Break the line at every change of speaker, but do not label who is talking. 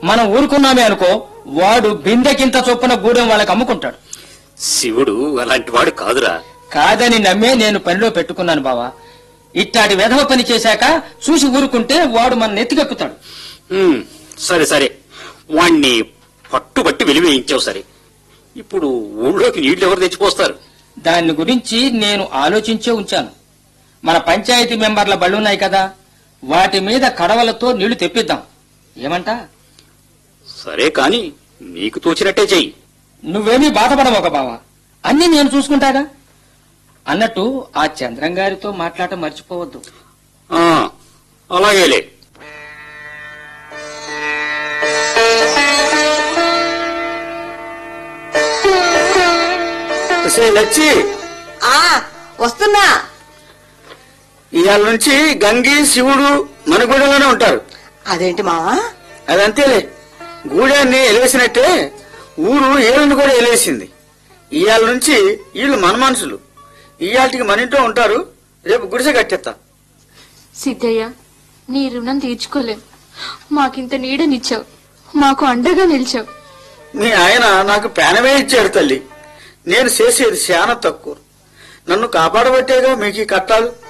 మనం ఊరుకున్నామే అనుకో వాడు బిందెకింత చొప్పున గూడెం వాళ్ళకి అమ్ముకుంటాడు
శివుడు అలాంటి వాడు కాదురా
కాదని నమ్మే నేను పనిలో పెట్టుకున్నాను బావా ఇట్టాటి వెధవ పని చేశాక చూసి ఊరుకుంటే వాడు మన నెత్తికెక్కుతాడు
ఉమ్, సరే సరే వాణ్ణి పట్టుబట్టి వెలివేయించావు సరే ఇప్పుడు ఊళ్ళోకి నీళ్లు ఎవరు తెచ్చిపోస్తారు
దాని గురించి నేను ఆలోచించే ఉంచాను మన పంచాయతీ మెంబర్ల బళ్ళున్నాయి కదా వాటి మీద కడవలతో నీళ్లు తెప్పిద్దాం ఏమంటా
సరే కాని నీకు తోచినట్టే చెయ్యి
నువ్వేమీ బాధపడవోక బావా అన్ని నేను చూసుకుంటాగా అన్నట్టు ఆ చంద్రం గారితో మాట్లాడటం మర్చిపోవద్దు
ఆ, అలాగేలే
లచ్చి
ఆ వస్తున్నా
ఇవాళ నుంచి గంగి శివుడు మన గూడెంలోనే ఉంటారు
అదేంటి మావా
అదంతేలే గూడెన్ని ఎలివేసినట్టే ఊరు ఏళ్ళని కూడా ఎలివేసింది ఇవాళ నుంచి వీళ్ళు మన మనుషులు ఇవాళకి మన ఇంట్లో ఉంటారు రేపు గుడిసె కట్టేస్తా
సిద్ధయ్య నీ రుణం తీర్చుకోలేం మాకింత నీడనిచ్చావు మాకు అండగా నిలిచావు
మీ ఆయన నాకు పేనమే ఇచ్చాడు తల్లి నేను చేసేది చాలా తక్కువ నన్ను కాపాడబట్టేగా మీకు ఈ కట్టాలు